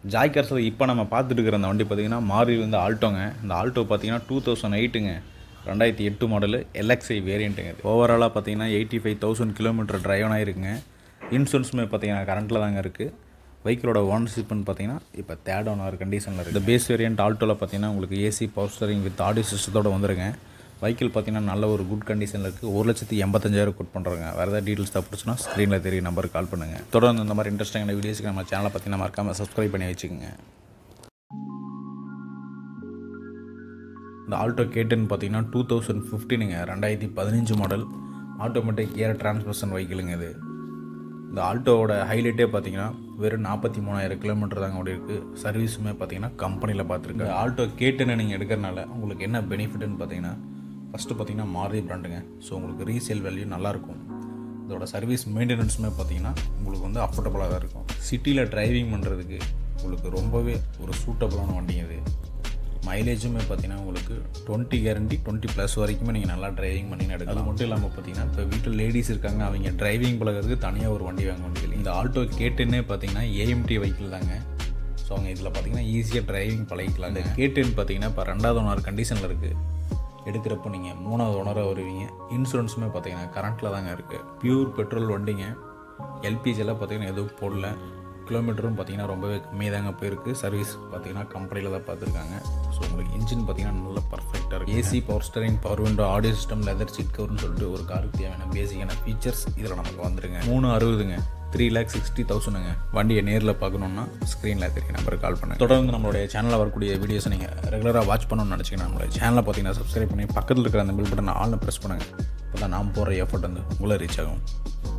Joy கார்ஸில் இப்போ நம்ம பார்த்துட்டு இருக்கிற அந்த வண்டி பார்த்தீங்கன்னா மாறி வந்து ஆல்டோங்க இந்த ஆல்டோ பார்த்தீங்கன்னா டூ தௌசண்ட் எயிட்டுங்க ரெண்டாயிரத்தி எட்டு மாடலு எல்எக்ஸ்ஐ வேரியண்ட்டுங்க ஓவராலாக பார்த்தீங்கன்னா eighty five thousand kilometre driven ஆகிருக்குங்க இன்சூரன்ஸுமே பார்த்தீங்கன்னா கரண்ட்டில் தாங்க இருக்குது வெஹிக்கிளோட ஓனர்ஷிப்னு பார்த்தீங்கன்னா இப்போ தேர்ட் ஓனர் கண்டிஷனில் இருக்குது இந்த பேஸ் வேரியன்ட் ஆல்டோவில் பார்த்தீங்கன்னா உங்களுக்கு AC power steering with audio சிஸ்டத்தோட வந்துருங்க வெஹிக்கிள் பார்த்தீங்கன்னா நல்ல ஒரு குட் கண்டிஷனில் இருக்குது ஒரு லட்சத்தி எண்பத்தஞ்சாயிரம் குட் பண்ணுறாங்க வேறு ஏதாவது டீட்டெயில்ஸ் தப்பிச்சுன்னா ஸ்க்ரீனில் தெரிய நம்பருக்கு கால் பண்ணுங்கள் தொடர்ந்து இந்த மாதிரி இன்ட்ரெஸ்டிங்கான வீடியோஸ்க்கு நம்ம சேனலை பார்த்தீங்கன்னா மறக்காமல் சப்ஸ்கிரைப் பண்ணி வச்சுக்கோங்க இந்த ஆல்டோ கேட்டுன்னு பார்த்தீங்கன்னா டூ தௌசண்ட் ஃபிஃப்டீனுங்க ரெண்டாயிரத்தி பதினஞ்சு மாடல் ஆட்டோமேட்டிக் ஏர் டிரான்ஸ்மிஷன் வெஹிக்கிளுங்க இது இந்த ஆல்டோவோட ஹைலைட்டே பார்த்தீங்கன்னா வெறும் நாற்பத்தி மூணாயிரம் கிலோமீட்டர் தாங்க ஓடி இருக்குது சர்வீஸுமே பார்த்தீங்கன்னா கம்பெனியில் பார்த்துருக்கு ஆல்டோ கேட்டுன்னு நீங்கள் எடுக்கிறனால உங்களுக்கு என்ன பெனிஃபிட்னு பார்த்தீங்கன்னா ஃபஸ்ட்டு பார்த்தீங்கன்னா மாருதி பிராண்டுங்க ஸோ உங்களுக்கு ரீசேல் வேல்யூ நல்லாயிருக்கும் இதோட சர்வீஸ் மெயின்டெனன்ஸுமே பார்த்தீங்கன்னா உங்களுக்கு வந்து அஃபோர்டபுளாக தான் இருக்கும் சிட்டியில் டிரைவிங் பண்ணுறதுக்கு உங்களுக்கு ரொம்பவே ஒரு சூட்டபுளான வண்டிங்க இது மைலேஜுமே பார்த்தீங்கன்னா உங்களுக்கு டுவெண்ட்டி கேரண்டி டுவெண்ட்டி ப்ளஸ் வரைக்குமே நீங்கள் நல்லா டிரைவிங் பண்ணி எடுக்கலாம் அது மட்டும் இல்லாமல் பார்த்தீங்கன்னா இப்போ வீட்டில் லேடிஸ் இருக்காங்க அவங்க டிரைவிங் பழகிறதுக்கு தனியாக ஒரு வண்டி வாங்க வேண்டியது இந்த ஆல்டோ கேட்டுன்னே பார்த்தீங்கன்னா ஏஎம்டி வெஹிக்கிள் தாங்க ஸோ அவங்க இதில் பார்த்தீங்கன்னா ஈஸியாக டிரைவிங் பழகிக்கலாம் இந்த கேட்டுன்னு பார்த்தீங்கன்னா இப்போ ரெண்டாவது ஓனர் கண்டிஷனில் இருக்குது எடுக்கிறப்போ நீங்கள் மூணாவது ஓனராக வருவீங்க இன்சூரன்ஸுமே பார்த்தீங்கன்னா கரண்ட்டில் தாங்க இருக்குது பியூர் பெட்ரோல் வண்டிங்க எல்பிஜிலாம் பார்த்தீங்கன்னா எதுவும் போடல கிலோமீட்டரும் பார்த்தீங்கன்னா ரொம்பவே கம்மியாக தாங்க போயிருக்கு சர்வீஸ் பார்த்தீங்கன்னா கம்பெனியில் தான் பார்த்துருக்காங்க ஸோ உங்களுக்கு இன்ஜின் பார்த்தீங்கன்னா நல்ல பர்ஃபெக்டாக இருக்குது AC power steering power window audio system leather seat கவர்னு சொல்லிட்டு ஒரு காருக்கு தேவையான பேசிக்கான ஃபீச்சர்ஸ் இதில் நமக்கு வந்துருங்க மூணு அறுபதுங்க த்ரீ லேக் சிக்ஸ்டி தௌசண்ட்ங்க வண்டியை நேரில் பார்க்கணுன்னா ஸ்க்ரீனில் தெரிய நம்பருக்கு கால் பண்ணுங்கள் தொடர்ந்து நம்மளுடைய சேனலில் வரக்கூடிய வீடியோஸை நீங்கள் ரெகுலராக வாட்ச் பண்ணணும்னு நினச்சிங்கன்னா நம்மளுடைய சேனலை பார்த்தீங்கன்னா சப்ஸ்கிரைப் பண்ணி பக்கத்தில் இருக்கிற அந்த பில் பட்டன் ஆள்னு ப்ரெஸ் பண்ணுங்கள் அப்போ தான் நாம் போடுற எஃபர்ட் வந்து உங்களை ரீச் ஆகும்